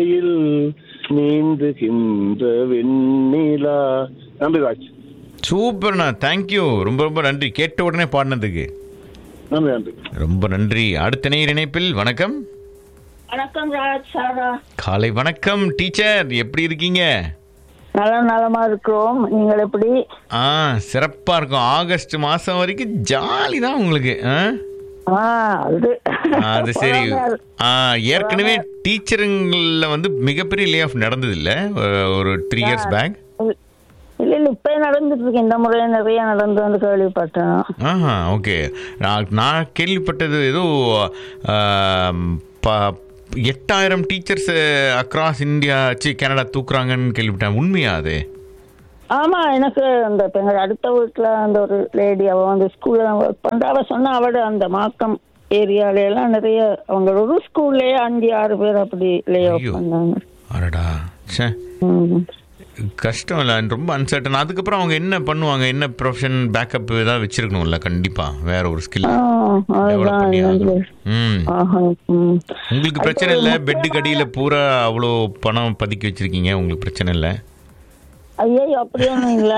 கையில் நீந்துகின்ற வெண்ணிலா நன்றி ராஜ் சூப்பர்ண்ணா தேங்க்யூ ரொம்ப ரொம்ப நன்றி கேட்ட உடனே பாடினதுக்கு நன்றி நன்றி ரொம்ப நன்றி அடுத்த நேர் இணைப்பில் வணக்கம் வணக்கம் ராஜ் சாரா காலை வணக்கம் டீச்சர் எப்படி இருக்கீங்க நல்ல நலமா இருக்கிறோம் நீங்கள் எப்படி ஆ சிறப்பா இருக்கும் ஆகஸ்ட் மாசம் வரைக்கும் ஜாலி தான் உங்களுக்கு ஆ? ஆ அது ஆ, அது சரி ஆ ஏற்கனவே டீச்சருங்கள வந்து மிகப்பெரிய லே ஆஃப் நடந்தது இல்ல ஒரு த்ரீ இயர்ஸ் பேக் இல்ல இல்ல இப்ப நடந்துட்டு இருக்கு இந்த முறை நிறைய நடந்து வந்து கேள்விப்பட்டேன் ஆஹா ஓகே நான் நான் கேள்விப்பட்டது ஏதோ ஆம், ப- எட்டாயிரம் டீச்சர்ஸ் அக்ராஸ் இந்தியா சி கனடா தூக்குறாங்கன்னு கேள்விப்பட்டேன் உண்மையா அது ஆமா எனக்கு அந்த இப்ப எங்க அடுத்த வீட்டுல அந்த ஒரு லேடி அவ வந்து ஸ்கூல்ல தான் ஒர்க் பண்றா அவ சொன்னா அவட அந்த மாக்கம் ஏரியால எல்லாம் நிறைய அவங்க ஒரு ஸ்கூல்லயே அஞ்சு ஆறு பேர் அப்படி லே ஆஃப் ஐயோ. பண்ணாங்க அடடா ச்சே ம். கஷ்டம் இல்லை ரொம்ப அன்சர்டன் அதுக்கப்புறம் அவங்க என்ன பண்ணுவாங்க என்ன ப்ரொஃபஷன் பேக்கப் ஏதாவது வச்சிருக்கணும்ல கண்டிப்பா வேற ஒரு ஸ்கில் ஆ, டெவலப் அதுதான் பண்ணி எனக்கு. ஆகணும். ம் ஆஹா, ம். உங்களுக்கு பிரச்சனை இல்லை பெட்டு கடியில பூரா அவ்வளோ பணம் பதுக்கி வச்சிருக்கீங்க உங்களுக்கு பிரச்சனை இல்லை ஐயோ அப்படி ஒண்ணும் இல்ல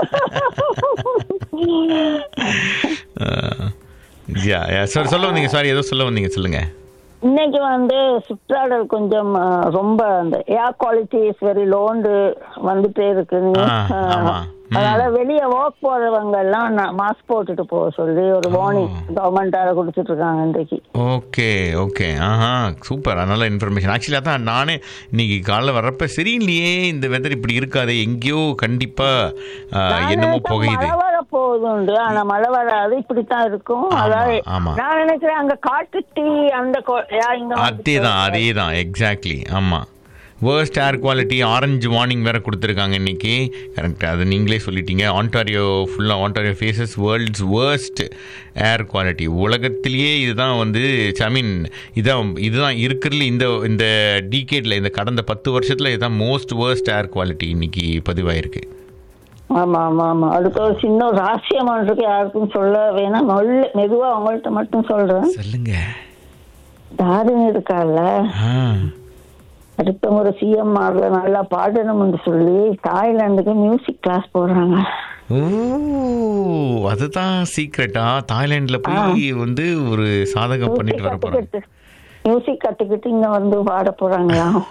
யா யா சார் சொல்ல வந்தீங்க சாரி ஏதோ சொல்ல வந்தீங்க சொல்லுங்க இன்னைக்கு வந்து சுற்றாடல் கொஞ்சம் ஆ, ரொம்ப அந்த ஏர் குவாலிட்டி இஸ் வெரி லோண்டு வந்துட்டே இருக்கு ஆ, ஆமா. ம். அதனால வெளியே வாக் போறவங்க எல்லாம் மாஸ்க் போட்டுட்டு போக சொல்லி ஒரு வார்னிங் கவர்மெண்டால கொடுத்துட்டு இருக்காங்க இன்றைக்கு ஓகே ஓகே ஆஹா சூப்பர் நல்ல இன்ஃபர்மேஷன் ஆக்சுவலி அதான் நானே இன்னைக்கு காலைல வர்றப்ப சரியில்லையே இந்த வெதர் இப்படி இருக்காதே எங்கேயோ கண்டிப்பா ஆ, நான் என்னமோ நினைச்சேன் புகையுது மழை வர போகுதுண்டு ஆனா மழை வராது இப்படித்தான் இருக்கும் ஆமா, அதாவது ஆமா. நான் நினைக்கிறேன் அங்க காட்டு தீ அந்த கொ- யா, இங்க வந்து- அதே தான் அதே தான் எக்ஸாக்ட்லி ஆமாம் worst air quality orange warning வேறு கொடுத்துருக்காங்க இன்னைக்கு கரெக்ட் அது நீங்களே சொல்லிட்டீங்க ஆண்டாரியோ ஃபுல்லாக Ontario faces world's worst air quality உலகத்திலேயே இதுதான் வந்து ஐ மீன் இதான் இதுதான் இருக்கிறதுல இந்த இந்த டீகேட்டில் இந்த கடந்த பத்து வருஷத்தில் இதுதான் மோஸ்ட் வேர்ஸ்ட் ஏர் குவாலிட்டி இன்னைக்கு பதிவாயிருக்கு ஆமா ஆமா ஆமா அடுத்த ஒரு சின்ன ஒரு ரகசியமா இருக்கு யாருக்கும் சொல்ல வேணாம் மெல்ல மெதுவா அவங்கள்ட்ட மட்டும் சொல்றேன் சொல்லுங்க தாரிணி இருக்கால ஆ அடுத்த முறை சிஎம் ஆர்ல நல்லா பாடணும்னு சொல்லி தாய்லாந்துக்கு மியூசிக் கிளாஸ் போடுறாங்க ஓ அதுதான் சீக்ரெட்டா தாய்லாண்டில் போய் வந்து ஒரு சாதகம் பண்ணிட்டு வர போகிறாங்க மியூசிக் கத்துக்கிட்டு இங்க வந்து பாட போறாங்களாம்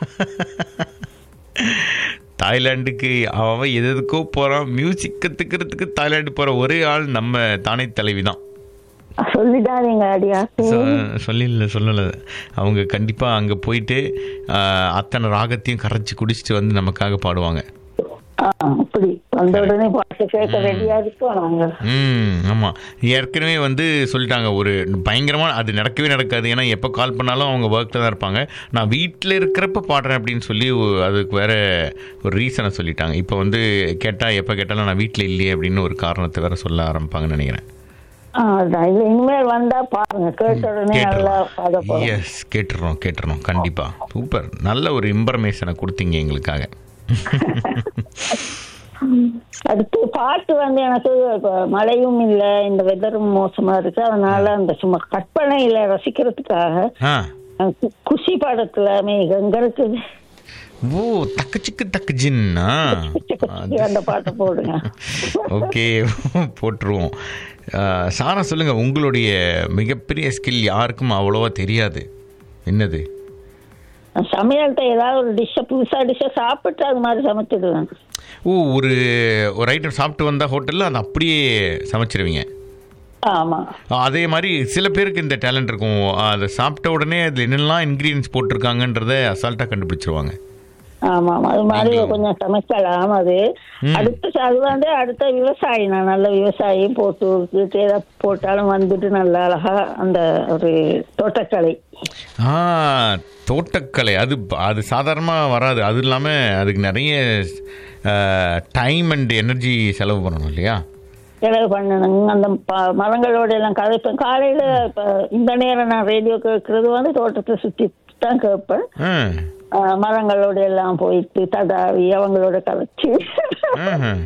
தாய்லாந்துக்கு அவன் எது எதுக்கோ போகிறான் மியூசிக் கற்றுக்கிறதுக்கு தாய்லாந்து போகிற ஒரே ஆள் நம்ம தானே தலைவி தான் சொல்லிடாதீங்க அடியா சொல்லல சொல்லலை அவங்க கண்டிப்பாக அங்கே போயிட்டு ஆஹ், அத்தனை ராகத்தையும் கரைச்சி குடிச்சிட்டு வந்து நமக்காக பாடுவாங்க ஆ, அப்படி வந்த உடனே பாட்டு கேட்க ரெடியா இருக்கோம் நாங்க ம் ஆமாம் ஏற்கனவே வந்து சொல்லிட்டாங்க ஒரு பயங்கரமாக அது நடக்கவே நடக்காது ஏன்னா எப்போ கால் பண்ணாலும் அவங்க ஒர்க்கில் தான் இருப்பாங்க நான் வீட்டில் இருக்கிறப்ப பாடுறேன் அப்படின்னு சொல்லி ஒ- அதுக்கு வேற ஒரு ரீசனை சொல்லிட்டாங்க இப்போ வந்து கேட்டால் எப்போ கேட்டாலும் நான் வீட்டில் இல்லையே அப்படின்னு ஒரு காரணத்தை வேற சொல்ல ஆரம்பிப்பாங்கன்னு நினைக்கிறேன் ஆ, அதான். இல்ல இனிமேல் வந்தா பாருங்க கேட்ட உடனே நல்லா பாட கேட்டுறோம் போறோம் எஸ் கேட்டுறோம் கேட்டுறோம் கண்டிப்பாக சூப்பர் நல்ல ஒரு இன்ஃபர்மேஷனை கொடுத்தீங்க எங்களுக்காக அடுத்து பாட்டு வந்து எனக்கு இப்ப மழையும் இல்ல இந்த வெதரும் மோசமா இருக்கு அதனால அந்த சும்மா கற்பனையில ரசிக்கிறதுக்காக ஆ அஹ், கு- குஷி படத்துல மேகங்க இருக்குது ஓ தக்கச்சிக்கு தக்கு ஜின்னா அந்த பாட்டு போடுங்க ஓகே போட்டுருவோம் ஆஹ், சாரா சொல்லுங்க உங்களுடைய மிகப்பெரிய ஸ்கில் யாருக்கும் அவ்வளோவா தெரியாது என்னது சமையல்கிட்ட ஏதாவது ஒரு டிஷ்ஷை புதுசா டிஷ்ஷை சாப்பிட்டு அது மாதிரி சமைச்சிடுவேன் ஓ ஒரு ஒரு ஐட்டம் சாப்பிட்டு வந்தால் ஹோட்டலில் அதை அப்படியே சமைச்சிருவீங்க ஆமா அதே மாதிரி சில பேருக்கு இந்த டேலண்ட் இருக்கும் அதை சாப்பிட்ட உடனே அதில் என்னெல்லாம் இன்க்ரீடியன்ஸ் போட்டிருக்காங்கன்றத அசால்ட்டாக கண்டுபிடிச்சிருவாங்க ஆமா ஆமா அது மாதிரி கொஞ்சம் சமைக்கலாம் அது அடுத்த அது வந்து அடுத்த விவசாயி நான் நல்ல விவசாயி போட்டு விட்டுட்டு ஏதாவது போட்டாலும் வந்துட்டு நல்லா அழகா அந்த ஒரு தோட்டக்கலை ஆ தோட்டக்கலை அது அது சாதாரணமாக வராது அது இல்லாமல் அதுக்கு நிறைய டைம் அண்ட் எனர்ஜி செலவு பண்ணணும் இல்லையா செலவு பண்ணணுங்க அந்த ப- மரங்களோட எல்லாம் கதைப்பேன் காலையில இப்ப இந்த நேரம் நான் ரேடியோ கேட்கறது வந்து தோட்டத்தை சுத்தி தான் கேட்பேன் ஆ ஆஹ் மரங்களோட எல்லாம் போயிட்டு தடாவி அவங்களோட கதைச்சு ஆஹ்.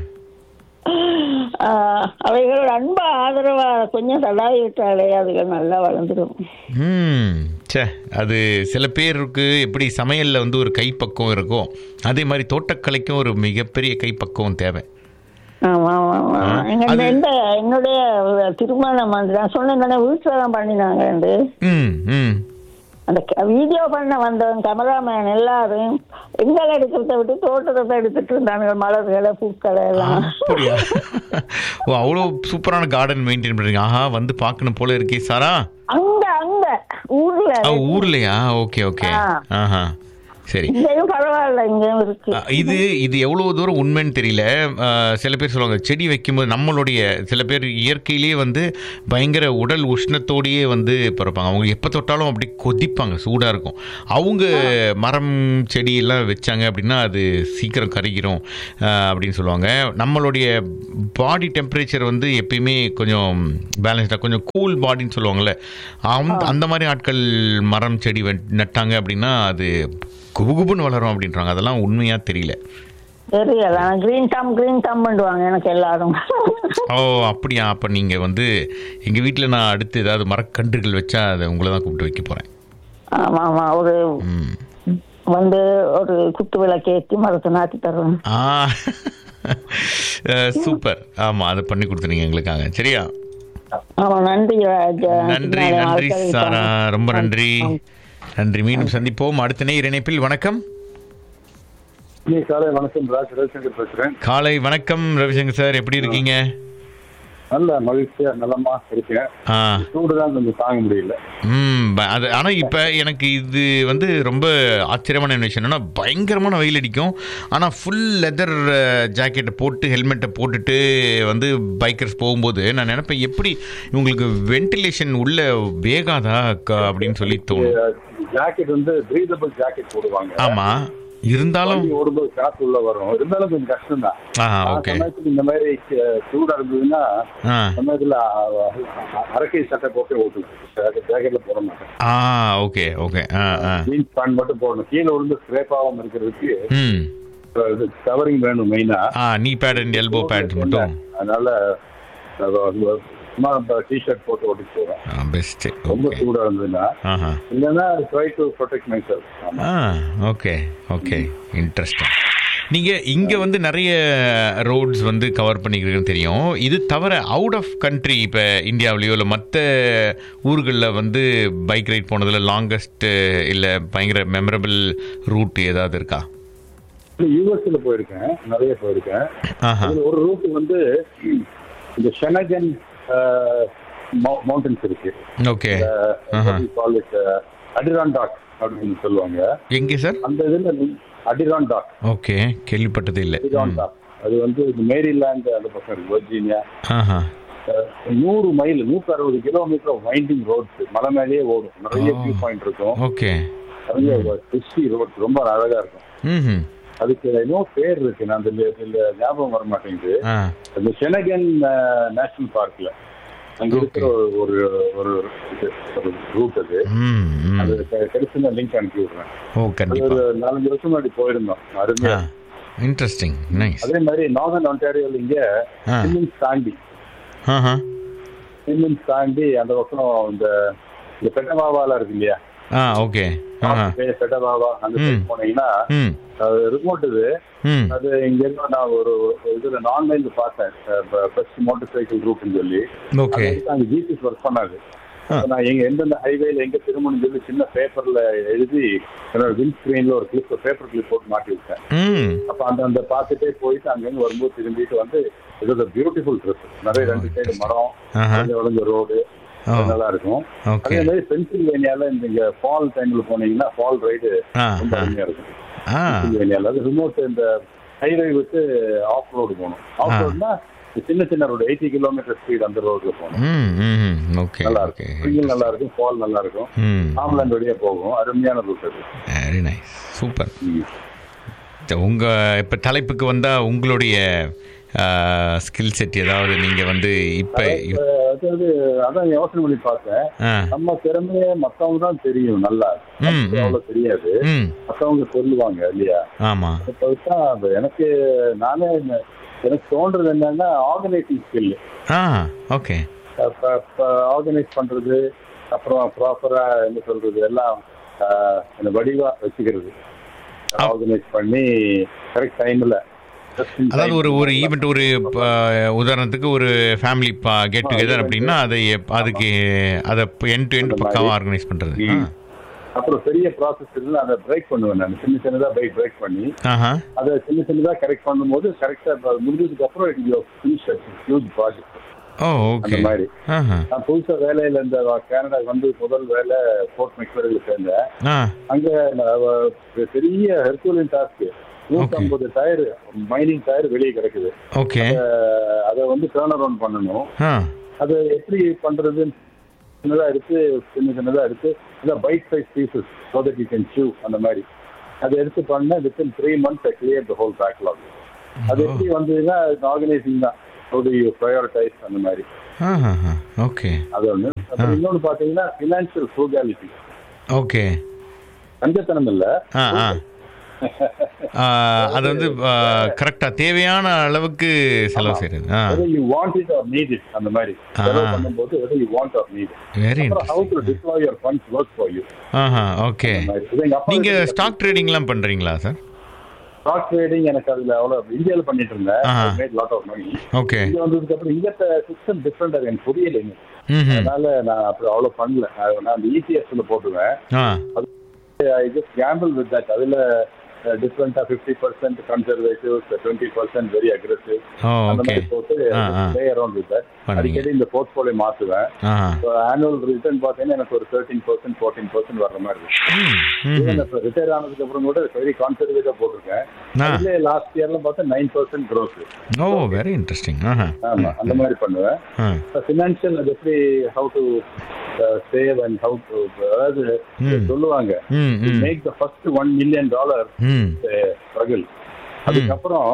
ஆஹ் அவைகளோட அன்பா ஆதரவா கொஞ்சம் தடாவி விட்டாலே அதுகள் நல்லா வளர்ந்துடும் ம் ச்சே அது சில பேருக்கு எப்படி சமையலில் வந்து ஒரு கைப்பக்குவம் இருக்கும் அதே மாதிரி தோட்டக்கலைக்கும் ஒரு மிகப்பெரிய கைப்பக்குவம் தேவை ஆமா ஆமா ஆமா ஆ, எங்க அது- இந்த என்னுடைய திருமணம் வந்து நான் சொன்னேன் வீட்டுல தான் பண்ணினாங்க ம் ம் அந்த வீடியோ பண்ண வந்தவன் கேமராமேன் எல்லாரும் எங்களை எடுக்கிறத விட்டு தோட்டத்தை எடுத்துட்டு இருந்தாங்க மலர்களை பூக்களை எல்லாம் அப்படியா ஓ அவ்வளோ சூப்பரான கார்டன் மெயின்டைன் பண்ணுறீங்க ஆஹா வந்து பார்க்கணும் போல இருக்கே சாரா அங்க அங்க ஊர்ல ஆ ஊர்லையா ஓகே ஓகே ஆ. ஆஹா சரி இங்கேயும் பரவாயில்ல இங்கேயும் இருக்கு அ, இது இது எவ்வளோ தூரம் உண்மைன்னு தெரியல அ, சில பேர் சொல்லுவாங்க செடி வைக்கும்போது நம்மளுடைய சில பேர் இயற்கையிலேயே வந்து பயங்கர உடல் உஷ்ணத்தோடையே வந்து பிறப்பாங்க அவங்க எப்போ தொட்டாலும் அப்படி கொதிப்பாங்க சூடாக இருக்கும் அவங்க மரம் செடி எல்லாம் வச்சாங்க அப்படின்னா அது சீக்கிரம் கருகிரும் அ, அப்படின்னு சொல்லுவாங்க நம்மளுடைய பாடி டெம்பரேச்சர் வந்து எப்பயுமே கொஞ்சம் பேலன்ஸ்டாக கொஞ்சம் கூல் பாடின்னு சொல்லுவாங்கள்ல அந்த அந்த மாதிரி ஆட்கள் மரம் செடி வெட்- நட்டாங்க அப்படின்னா அது குபுகுபுன்னு வளரும் அப்படின்றாங்க அதெல்லாம் உண்மையா தெரியல தெரியல கிரீன் டம் கிரீன் டம் பண்ணுவாங்க எனக்கு எல்லாரும் ஓ அப்படியா அப்போ நீங்கள் வந்து எங்கள் வீட்டில் நான் அடுத்து ஏதாவது மரக்கன்றுகள் வச்சா அதை உங்களை தான் கூப்பிட்டு வைக்க போகிறேன் ஆமா ஆமா ஒரு ம் வந்து ஒரு குத்து விளக்கு ஏற்றி மரத்தை நாட்டி தருவேன் ஆ சூப்பர் ஆமாம் அதை பண்ணி கொடுத்துருங்க எங்களுக்காக சரியா ஆமா நன்றி ராஜா. நன்றி நாளை நன்றி ஆட்கள் சாரா இருப்பாங்க. ரொம்ப நன்றி நன்றி மீண்டும் சந்திப்போம் அடுத்த நேர் இணைப்பில் வணக்கம் நீ காலை வணக்கம் ராஜ் ரவிசங்கர் பேசுறேன் காலை வணக்கம் ரவிசங்கர் சார் எப்படி இருக்கீங்க நல்ல மகிழ்ச்சியா நலமா இருக்கேன் ஆ சூடு தான் கொஞ்சம் தாங்க முடியல ம் ப- அது ஆனால் இப்போ எனக்கு இது வந்து ரொம்ப ஆச்சரியமான விஷயம் என்னன்னா பயங்கரமான வெயில் அடிக்கும் ஆனால் ஃபுல் லெதர் ஜாக்கெட்டை போட்டு ஹெல்மெட்டை போட்டுட்டு வந்து பைக்கர்ஸ் போகும்போது நான் நினைப்பேன் எப்படி இவங்களுக்கு வென்டிலேஷன் உள்ள வேகாதா க- அப்படின்னு சொல்லி தோணும் ஜாக்கெட் வந்து பிரீதபிள் ஜாக்கெட் போடுவாங்க ஆமாம் இருந்தாலும் வண்டி ஓடும்போது காசு உள்ள வரும் இருந்தாலும் கொஞ்சம் கஷ்டம் தான் ஆ ஓகே சமயத்துல இந்த மாதிரி அஹ், சூடா இருந்ததுன்னா ஆ சமயத்துல அஹ், அஹ், அரக்கை சட்டை போட்டு ஓட்டுவேன் ஜாக்கெட்ல போட மாட்டேன் ஆ ஓகே ஓகே ஆ ஆ ஜீன்ஸ் பேண்ட் மட்டும் போடணும் கீழே விழுந்து ஸ்க்ரேப் ஆகாம இருக்கிறதுக்கு ம் கவரிங் வேணும் மெயினா ஆ நீ பேட் அண்ட் எல்போ பேட் மட்டும் அதனால அஹ், சும்மா டிஷர்ட் போட்டு ஓட்டிட்டு போறேன் பெஸ்ட்டு ரொம்ப ஓகே சூடா இருந்ததுன்னா ஆஹா இல்லைன்னா try to protect myself ஆ ஓகே ஓகே இன்ட்ரெஸ்டிங் நீங்கள் இங்கே வந்து நிறைய ரோட்ஸ் வந்து கவர் பண்ணிக்கிறீங்கன்னு தெரியும் இது தவிர அவுட் ஆஃப் கண்ட்ரி இப்போ இந்தியாவிலேயோ இல்லை மற்ற ஊர்களில் வந்து பைக் ரைட் போனதில் லாங்கஸ்ட் இல்லை பயங்கர மெமரபிள் ரூட் ஏதாவது இருக்கா யூஎஸ்ல போயிருக்கேன் நிறைய போயிருக்கேன் ஆஹா அதுல ஒரு ரூட் வந்து இந்த ஷெனகன் மவுண்டன்ஸ் இருக்கு ஓகே ஆஹா. அடிரான் டாக் அப்படின்னு சொல்லுவாங்க எங்கே சார் அந்த இதுல அடிரான் டாக் ஓகே கேள்விப்பட்டது இல்லை அடிரான் டாக் அது வந்து இந்த மேரிலாந்து அந்த பக்கம் இருக்கு வர்ஜீனியா ஆஹா அஹ், நூறு மைல் நூத்தி அறுபது கிலோமீட்டர் வைண்டிங் ரோட்ஸ் மலை மேலேயே ஓடும் நிறைய Oh. வியூ பாயிண்ட் இருக்கும் ஓகே நிறைய ட்விஸ்டி ரோட்ஸ் ரொம்ப அழகா இருக்கும் ம் அதுக்கு இன்னும் பேர் இருக்கு நான் அந்த இதுல ஞாபகம் வர மாட்டேங்குது ஆ இந்த செனகன் நேஷனல் பார்க்ல அங்க இருக்கிற ஒரு ஒரு ஒரு இது, ஒரு ரூட் அது ம் ம். அது கெ- கிடைச்சுன்னா லிங்க் அனுப்பி விடுறேன் ஓ அது கண்டிப்பாக ஒரு நாலஞ்சு வருஷம் முன்னாடி போயிருந்தோம் ஆ அருமையா இன்ட்ரெஸ்டிங் நைஸ் அதே மாதிரி நார்தன் ஒன்டாரியோல இங்க ஆ. சிம்மின்ஸ் தாண்டி ஆஹா சிம்மின்ஸ் தாண்டி அந்த பக்கம் இந்த இந்த பெட்டபாவால இருக்கு இல்லையா ஆ ஓகே ஆஹா பெட்டபாவா அந்த side ம். போனீங்கன்னா ம் அது ரிமோட் இது ம் அது இங்க இருந்து நான் ஒரு ஒரு இதுல ஆன்லைன்ல பார்த்தேன் ஃபர்ஸ்ட் மோட்டார் சைக்கிள் ரூட்னு சொல்லி ஓகே அது அங்க ஜிபிஎஸ் ஒர்க் பண்ணாது ஆ. அப்ப நான் எங்க எந்தெந்த ஹைவேல எங்க திரும்பணும் சொல்லி சின்ன பேப்பர்ல எழுதி என்னோட வின் ஸ்கிரீன்ல ஒரு கிளிப் பேப்பர் கிளிப் போட்டு மாட்டி விட்டேன் ம் அப்ப அந்த அந்த பார்த்துட்டே போயிட்டு அங்கிருந்து வரும்போது திரும்பிட்டு வந்து இது பியூட்டிஃபுல் ட்ரிப் நிறைய ரெண்டு சைடு மரம் ஆஹா. வளைஞ்ச வளைஞ்ச ரோடு ஓ நல்லா இருக்கும் ஓகே அதே மாதிரி பென்சில்வேனியால இந்த இங்க ஃபால் டைம்ல போனீங்கன்னா ஃபால் ரைடு ஆ ரொம்ப ஆ அருமையா இருக்கும் ஆ பென்சில்வேனியால அது ரிமோட் இந்த ஹைவே விட்டு ஆஃப் ரோடு போகணும் ஆஃப் ஆ. ரோடுனா சின்ன சின்ன ரோடு எயிட்டி கிலோமீட்டர் ஸ்பீட் அந்த ரோட்ல போகணும் ம் ம் ஓகே நல்லா ஓகே இருக்கும் ஸ்ப்ரிங்கில் நல்லா இருக்கும் ஃபால் நல்லா இருக்கும் ம் ஆம்புலன்ஸ் வழியா போகும் அருமையான ரூட் அது வெரி நைஸ் சூப்பர் ம். உங்கள் இப்போ தலைப்புக்கு வந்தால் உங்களுடைய ஸ்கில் செட் ஏதாவது நீங்கள் வந்து இப்போ அஹ் அதாவது அதான் யோசனை பண்ணி பார்த்தேன் ஆ நம்ம திறமைய மத்தவங்க தான் தெரியும் நல்லா ம், நமக்கு ம். அவ்வளவு தெரியாது ம் மத்தவங்க சொல்லுவாங்க இல்லையா ஆமாம் இப்ப தான் அது எனக்கு நானே என்ன- எனக்கு தோன்றது என்னன்னா ஆர்கனைசிங் ஸ்கில் ஆ ஓகே ஆர்கனைஸ் பண்றது அப்புறம் ப்ராப்பரா என்ன சொல்றது எல்லாம் ஆஹ், அந்த வடிவா வச்சுக்கிறது ஆர்கனைஸ் பண்ணி கரெக்ட் டைம்ல அதாவது ஒரு ஒரு ஈவெண்ட் ஒரு ப- உதாரணத்துக்கு ஒரு ஃபேமிலி கெட் டுகெதர் அப்படின்னா அதை எப்- அதுக்கு அதை எண்ட் டு எண்ட் பக்காவாக ஆர்கனைஸ் பண்ணுறது அப்புறம் பெரிய ப்ராசஸ் இல்லை அதை பிரேக் பண்ணுவேன் நான் சின்ன சின்னதா பிரேக் பிரேக் பண்ணி ஆஹா அதை சின்ன சின்னதா கரெக்ட் பண்ணும்போது கரெக்டா முடிஞ்சதுக்கு அப்புறம் இட் ஃபினிஷ் ஹியூஜ் ப்ராஜெக்ட் ஓ அந்த ஓகே மாதிரி ஆஹா நான் புதுசா வேலையில இந்த கனடா வந்து முதல் வேலை ஃபோர்ட் மெக்வரில் சேர்ந்தேன் ஆ அங்க நான் வ- பெரிய ஹெர்குலின் டாஸ்க் நூத்தி ஐம்பது டயர் மைனிங் டயர் வெளியே கிடக்குது ஓகே அஹ் அதை வந்து டேர்ன் அரௌண்ட் பண்ணணும் ஆ அதை எப்படி பண்றதுன்னு சின்னதா எடுத்து சின்ன சின்னதா எடுத்து இல்லை bite size pieces so that you can chew அந்த மாதிரி அதை எடுத்து பண்ண within three months I clear the whole backlog அது எப்படி வந்ததுன்னா ஆர்கனைசிங் தான் ஸோ யூ ப்ரையாரிட்டைஸ் அந்த மாதிரி ஆஹா ஓகே அது ஒன்று அப்புறம் இன்னொன்று பார்த்தீங்கன்னா ஃபினான்ஷியல் ஃப்ரூகாலிட்டி ஓகே கஞ்சத்தனம் இல்லை ஆ ஆ ஆ, அது வந்து கரெக்டாக தேவையான அளவுக்கு செலவு செய்கிறது ஆ whether you want it or need it அந்த மாதிரி ஆ. செலவு பண்ணும்போது whether you want or need it very அப்புறம் how to interesting deploy your funds work for you ஆஹா ஓகே அந்த மாதிரி. இது எங்க அப்பா நீங்கள் ஸ்டாக் ட்ரேடிங்லாம் பண்ணுறீங்களா சார் ஸ்டாக் ட்ரேடிங் எனக்கு அதுல அவ்வளவு இந்தியால பண்ணிட்டு இருந்தேன் ஆஹா. Made lot of money okay இங்க வந்ததுக்கு அப்புறம் இங்க சிஸ்டம் டிஃப்ரெண்ட் அது எனக்கு புரியலைங்க ம் அதனால நான் அப்படி அவ்வளவு பண்ணல அது நான் அந்த இசிஎஸ்ல போட்டுவேன் ஆ I just gamble with that அதுல டிஃப்ரெண்டா fifty percent conservative twenty percent very aggressive ஓ அந்த ஓகே மாதிரி போட்டு ஆ, ஆ. பிளே அரௌண்ட் வித் தட் பண்ணுவீங்க. அடிக்கடி இந்த போர்ட்ஃபோலியோ மாத்துவேன் ஆஹா ஆனுவல் ரிட்டர்ன் பார்த்தீங்கன்னா எனக்கு ஒரு தேர்ட்டீன் பர்சன்ட் ஃபோர்டீன் பர்சன்ட் வர்ற மாதிரி இருக்கு ம் ம் ரிட்டையர் ஆனதுக்கு அப்புறம் கூட வெரி கான்சர்வேட்டிவா போட்டிருக்கேன் ஆ. அதுல லாஸ்ட் இயர்ல பார்த்தா nine percent growth oh very interesting ஆஹா ஆமா அந்த மாதிரி பண்ணுவேன் ஆ ஃபினான்ஷியல் அது எப்படி how to save and how to அதாவது ம். சொல்லுவாங்க ம் ம் make the first one million dollar ம் ஸ்ட்ரகிள் அதுக்கப்புறம்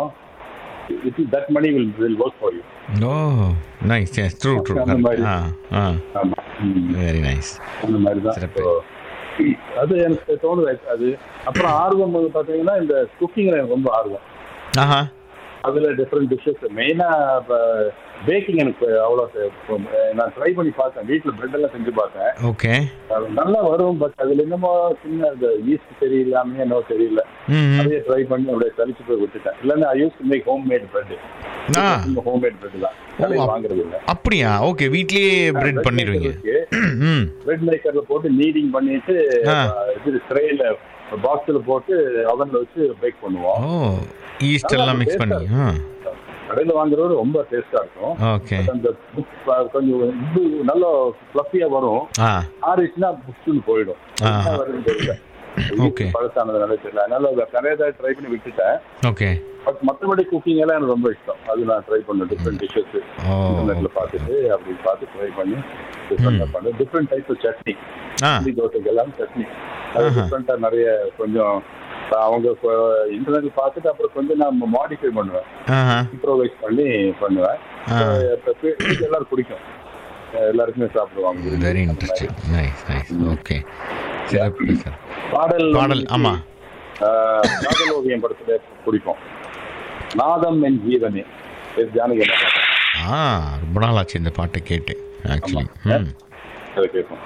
it that money will will work for you oh nice yes true true அந்த மாதிரி. ஆ ஆ ஆமா ம். வெரி நைஸ் அந்த மாதிரி தான் சிறப்பு. So, அது எனக்கு தோணுது அது அப்புறம் ஆர்வம் வந்து பாத்தீங்கன்னா இந்த குக்கிங்ல எனக்கு ரொம்ப ஆர்வம் ஆஹா அதுல டிஃப்ரெண்ட் டிஷ்ஷஸ் மெயினா பேக்கிங் எனக்கு அவ்வளோ நான் ட்ரை பண்ணி பார்த்தேன் வீட்டில் பிரெட் எல்லாம் செஞ்சு பார்த்தேன் ஓகே அது நல்லா வரும் பட் அதுல என்னமோ சின்ன இந்த ஈஸ்ட் சரியில்லாம என்னவோ தெரியல ம் ம். அதையே ட்ரை பண்ணி அப்படியே தலிச்சு போய் விட்டுட்டேன் இல்லைன்னா I use to make home made bread ஆ. ஹோம் மேட் பிரெட் தான் கடையில் அப்- வாங்குறது இல்லை அப்படியா ஓகே வீட்லயே பிரெட் பண்ணிடுவீங்க ம் பிரெட் மேக்கர்ல போட்டு நீடிங் பண்ணிட்டு ஆ. இது ட்ரேல பாக்ஸ்ல போட்டு அவன்ல வச்சு பேக் பண்ணுவோம் ஓ ஈஸ்ட் எல்லாம் மிக்ஸ் பண்ணி ஆ கடையில வாங்குறது ரொம்ப டேஸ்டா இருக்கும் ஓகே But அந்த புக் கொஞ்சம் இது நல்ல ஃப்ளஃபியா வரும் ஆ ஆறிச்சுன்னா புஷ்னு போயிடும் ஆ. என்ன வருதுன்னு தெரியல Okay. பழசானதுனால தெரியல அதனால அதை நிறைய ட்ரை பண்ணி விட்டுட்டேன் ஓகே பட் மற்றபடி குக்கிங் எல்லாம் எனக்கு ரொம்ப இஷ்டம் அது நான் ட்ரை பண்ணேன் டிஃப்ரெண்ட் டிஷ்ஷஸ் ஓ இன்டர்நெட்ல பார்த்துட்டு அப்படி பார்த்து ட்ரை பண்ணி டிஃப்ரெண்டா பண்ணேன் டிஃப்ரெண்ட் டைப் ஆஃப் சட்னி ஆ இட்லி தோசைக்கு எல்லாம் சட்னி அது ஆஹா. டிஃப்ரெண்டா நிறைய கொஞ்சம் அவங்க இன்டர்நெட் பார்த்துட்டு அப்புறம் கொஞ்சம் நான் மாடிஃபை பண்ணுவேன் ஆஹா இம்ப்ரோவைஸ் பண்ணி பண்ணுவேன் ஆ. இப்ப பே- வீட்ல எல்லாரும் பிடிக்கும் எல்லாருக்குமே சாப்பிடுவாங்க very interesting nice nice okay சிறப்பு சார் பாடல் பாடல், வந்து, ஆமா. ஆஹ், காதல் ஓவியம் படத்துல பிடிக்கும் நாதம் என் ஜீவனே எஸ் ஜானகி அம்மா பாட்டு. ஆ ரொம்ப நாள் ஆச்சு இந்த பாட்டை கேட்டு ஆக்சுவலி ம் அதை கேட்போம்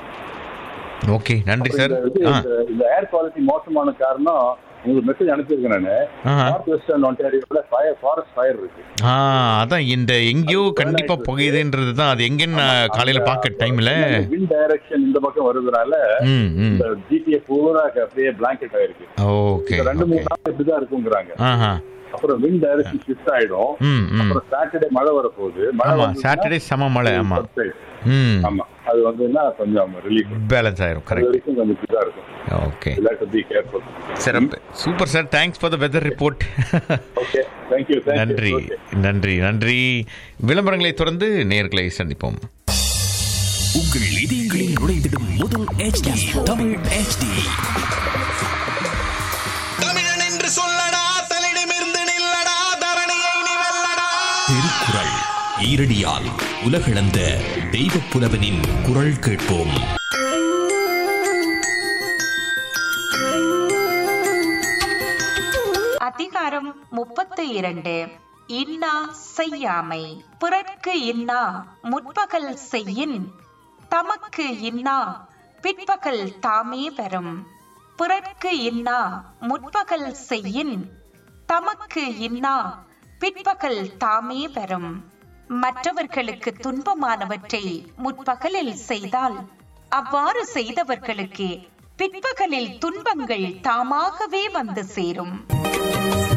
ஓகே நன்றி சார் இந்த இது- ஆ இந்த- இந்த ஏர் குவாலிட்டி மோசமான காரணம் உங்களுக்கு மெசேஜ் அனுப்பியிருக்கேன் நானு ஆஹா. நார்த் வெஸ்டர்ன் ஒன்டாரியோல ஃபயர் ஃபாரஸ்ட் ஃபயர் இருக்கு ஆ அதான் இந்த எங்கேயோ கண்டிப்பா புகையுதுன்றது தான் அது எங்கன்னு நான் காலையில பார்க்க டைம்ல விண்ட் டைரக்ஷன் இந்த பக்கம் வருதுனால ம் ம் இந்த ஜிடிஏ பூரா அப்படியே பிளாங்கெட் ஆயிருக்கு ஓகே இந்த ரெண்டு ஓகே மூணு நாள் இப்படிதான் இருக்குங்கிறாங்க ஆஹா அப்புறம் விண்ட் டைரக்ஷன் ஷிஃப்ட் ஆயிடும் ம் ம் அப்புறம் சாட்டர்டே மழை வரப்போகுது மழை ஆமா வந்ததுன்னா சாட்டர்டே செம மழை ஆமா subside. ம் ஆமா அது வந்துன்னா கொஞ்சம் ரிலீஃப் பேலன்ஸ் ஆயிரும் அது கரெக்ட் வரைக்கும் கொஞ்சம் இதா இருக்கும் ஓகே டு பி கேர்ஃபுல் சிறப்பு super sir thanks for the weather report okay thank you நன்றி நன்றி நன்றி விளம்பரங்களை தொடர்ந்து நேர்களை சந்திப்போம் உங்கள் இதயங்களில் நுழைந்திடும் முதல் HD தமிழ் HD தமிழன் என்று சொல்லடா தலிடமிருந்து நில்லடா தரணியை நீ வெல்லடா திருக்குறள் ஈரடியால் உலகளந்த தெய்வப் புலவனின் குரல் கேட்போம் அதிகாரம் முப்பத்து இரண்டு இன்னா செய்யாமை பிறர்க்கு இன்னா முற்பகல் செய்யின் தமக்கு இன்னா பிற்பகல் தாமே வரும் பிறர்க்கு இன்னா முற்பகல் செய்யின் தமக்கு இன்னா பிற்பகல் தாமே வரும் மற்றவர்களுக்கு துன்பமானவற்றை முற்பகலில் செய்தால் அவ்வாறு செய்தவர்களுக்கு பிற்பகலில் துன்பங்கள் தாமாகவே வந்து சேரும்